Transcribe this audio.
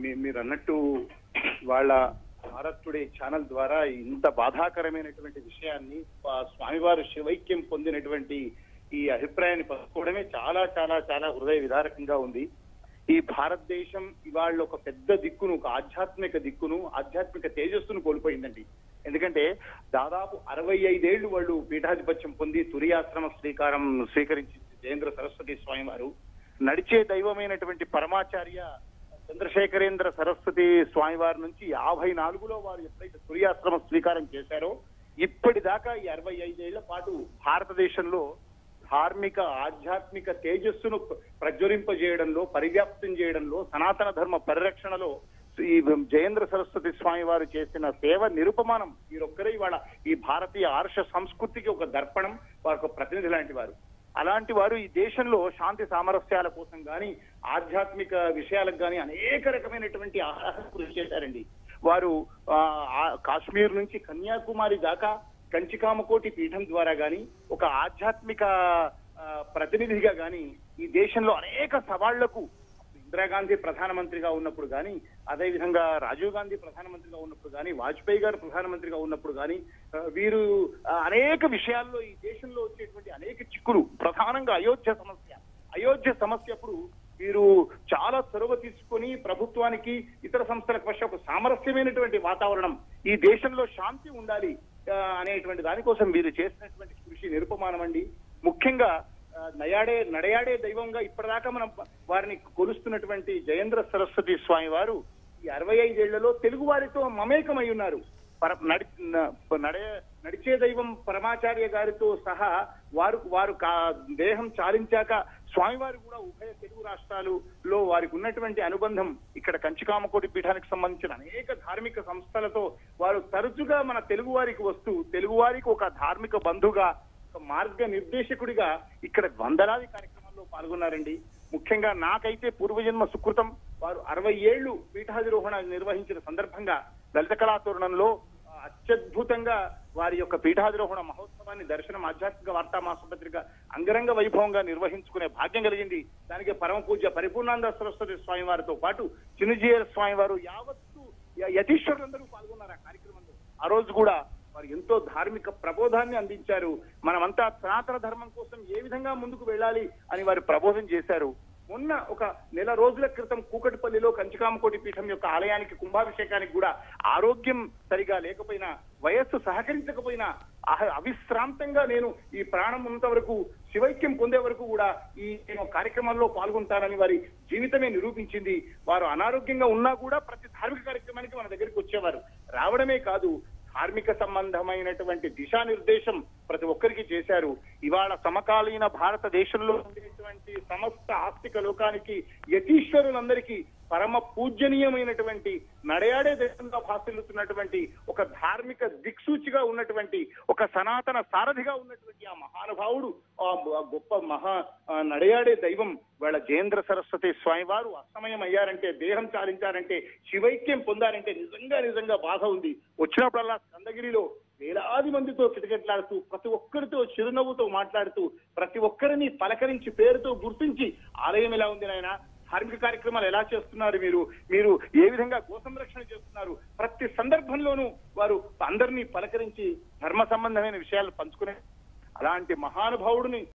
మీ- మీరు అన్నట్టు వాళ్ళ భారత్ టుడే ఛానల్ ద్వారా ఇంత బాధాకరమైనటువంటి విషయాన్ని ఆ స్వామివారు శివైక్యం పొందినటువంటి ఈ అభిప్రాయాన్ని పంచుకోవడమే చాలా చాలా చాలా హృదయ విదారకంగా ఉంది ఈ భారతదేశం ఇవాళ ఒక పెద్ద దిక్కును ఒక ఆధ్యాత్మిక దిక్కును ఆధ్యాత్మిక తేజస్సును కోల్పోయిందండి ఎందుకంటే దాదాపు అరవై ఐదేళ్లు వాళ్ళు పీఠాధిపత్యం పొంది తురియాశ్రమ శ్రీకారం స్వీకరించి జయేంద్ర సరస్వతి స్వామి వారు నడిచే దైవమైనటువంటి పరమాచార్య చంద్రశేఖరేంద్ర సరస్వతి స్వామి వారి నుంచి యాభై నాలుగులో వారు ఎప్పుడైతే తురియాశ్రమ స్వీకారం చేశారో ఇప్పటిదాకా ఈ అరవై ఐదేళ్ల పాటు భారతదేశంలో ధార్మిక ఆధ్యాత్మిక తేజస్సును ప్రజ్వలింపజేయడంలో పరివ్యాప్తం చేయడంలో సనాతన ధర్మ పరిరక్షణలో ఈ జయేంద్ర సరస్వతి స్వామి వారు చేసిన సేవ నిరుపమానం వీరొక్కరే ఇవాళ ఈ భారతీయ ఆర్ష సంస్కృతికి ఒక దర్పణం వారి ఒక ప్రతినిధి లాంటి వారు అలాంటి వారు ఈ దేశంలో శాంతి సామరస్యాల కోసం గాని ఆధ్యాత్మిక విషయాలకు గాని అనేక రకమైనటువంటి ఆహారం కృషి చేశారండి వారు ఆ, ఆ కాశ్మీర్ నుంచి కన్యాకుమారి దాకా కంచికామకోటి పీఠం ద్వారా గాని ఒక ఆధ్యాత్మిక ఆ, ప్రతినిధిగా గాని ఈ దేశంలో అనేక సవాళ్లకు ఇందిరాగాంధీ ప్రధానమంత్రిగా ఉన్నప్పుడు కానీ అదేవిధంగా రాజీవ్ గాంధీ ప్రధానమంత్రిగా ఉన్నప్పుడు కానీ వాజ్పేయి గారు ప్రధానమంత్రిగా ఉన్నప్పుడు కానీ ఆ, వీరు ఆ, అనేక విషయాల్లో ఈ దేశంలో వచ్చేటువంటి అనేక చిక్కులు ప్రధానంగా అయోధ్య సమస్య అయోధ్య సమస్య అప్పుడు వీరు చాలా చొరవ తీసుకొని ప్రభుత్వానికి ఇతర సంస్థలకు వచ్చే ఒక సామరస్యమైనటువంటి వాతావరణం ఈ దేశంలో శాంతి ఉండాలి ఆ, అనేటువంటి దానికోసం వీరు చేసినటువంటి కృషి నిరుపమానం అండి ముఖ్యంగా ఆ, నయాడే నడయాడే దైవంగా ఇప్పటిదాకా మనం వారిని కొలుస్తున్నటువంటి జయేంద్ర సరస్వతి స్వామి వారు ఈ అరవై ఐదేళ్లలో తెలుగు వారితో మమేకమై ఉన్నారు పర నడి న- నడే నడిచే దైవం పరమాచార్య గారితో సహా వారు వారు కా- దేహం చాలించాక స్వామివారు కూడా ఉభయ తెలుగు రాష్ట్రాలులో వారికి ఉన్నటువంటి అనుబంధం ఇక్కడ కంచికామకోటి పీఠానికి సంబంధించిన అనేక ధార్మిక సంస్థలతో వారు తరచుగా మన తెలుగు వారికి వస్తూ తెలుగు వారికి ఒక ధార్మిక బంధుగా ఒక మార్గ నిర్దేశకుడిగా ఇక్కడ వందలాది కార్యక్రమాల్లో పాల్గొన్నారండి ముఖ్యంగా నాకైతే పూర్వజన్మ సుకృతం వారు అరవై ఏళ్లు పీఠాధిరోహణ నిర్వహించిన సందర్భంగా లలిత కళాతోరణంలో ఆ, అత్యద్భుతంగా వారి యొక్క పీఠాధిరోహణ మహోత్సవాన్ని దర్శనం ఆధ్యాత్మిక వార్తా మాసపత్రిక అంగరంగ వైభవంగా నిర్వహించుకునే భాగ్యం కలిగింది దానికి పరమ పూజ్య పరిపూర్ణానంద సరస్వతి స్వామి వారితో పాటు చినుజీయర్ స్వామి వారు యావత్తు య- యతీశ్వరులందరూ పాల్గొన్నారు ఆ కార్యక్రమంలో ఆ రోజు కూడా వారు ఎంతో ధార్మిక ప్రబోధాన్ని అందించారు మనమంతా సనాతన ధర్మం కోసం ఏ విధంగా ముందుకు వెళ్ళాలి అని వారు ప్రబోధం చేశారు మొన్న ఒక నెల రోజుల క్రితం కూకటిపల్లిలో కంచికామకోటి పీఠం యొక్క ఆలయానికి కుంభాభిషేకానికి కూడా ఆరోగ్యం సరిగా లేకపోయినా వయస్సు సహకరించకపోయినా అహ- అవిశ్రాంతంగా నేను ఈ ప్రాణం ఉన్నంత వరకు శివైక్యం పొందే వరకు కూడా ఈ నేను కార్యక్రమంలో పాల్గొంటానని వారి జీవితమే నిరూపించింది వారు అనారోగ్యంగా ఉన్నా కూడా ప్రతి ధార్మిక కార్యక్రమానికి మన దగ్గరికి వచ్చేవారు రావడమే కాదు ధార్మిక సంబంధమైనటువంటి దిశానిర్దేశం ప్రతి ఒక్కరికి చేశారు ఇవాళ సమకాలీన భారతదేశంలో ఉండేటువంటి సమస్త ఆస్తిక లోకానికి యతీశ్వరులందరికీ పరమ పూజనీయమైనటువంటి నడయాడే దేశంగా భాసిల్లుతున్నటువంటి ఒక ధార్మిక దిక్సూచిగా ఉన్నటువంటి ఒక సనాతన సారథిగా ఉన్నటువంటి ఆ మహానుభావుడు ఆ ఆ గొప్ప మహా ఆ నడయాడే దైవం వాళ్ళ జయేంద్ర సరస్వతి స్వామి వారు అస్తమయం అయ్యారంటే దేహం చాలించారంటే శివైక్యం పొందారంటే నిజంగా నిజంగా బాధ ఉంది వచ్చినప్పుడల్లా స్కందగిరిలో వేలాది మందితో కిటకిటలాడుతూ ప్రతి ఒక్కరితో చిరునవ్వుతో మాట్లాడుతూ ప్రతి ఒక్కరిని పలకరించి పేరుతో గుర్తించి ఆలయం ఎలా ఉంది నాయన ధార్మిక కార్యక్రమాలు ఎలా చేస్తున్నారు మీరు మీరు ఏ విధంగా గో సంరక్షణ చేస్తున్నారు ప్రతి సందర్భంలోనూ వారు అందరినీ పలకరించి ధర్మ సంబంధమైన విషయాలు పంచుకునే అలాంటి మహానుభావుడిని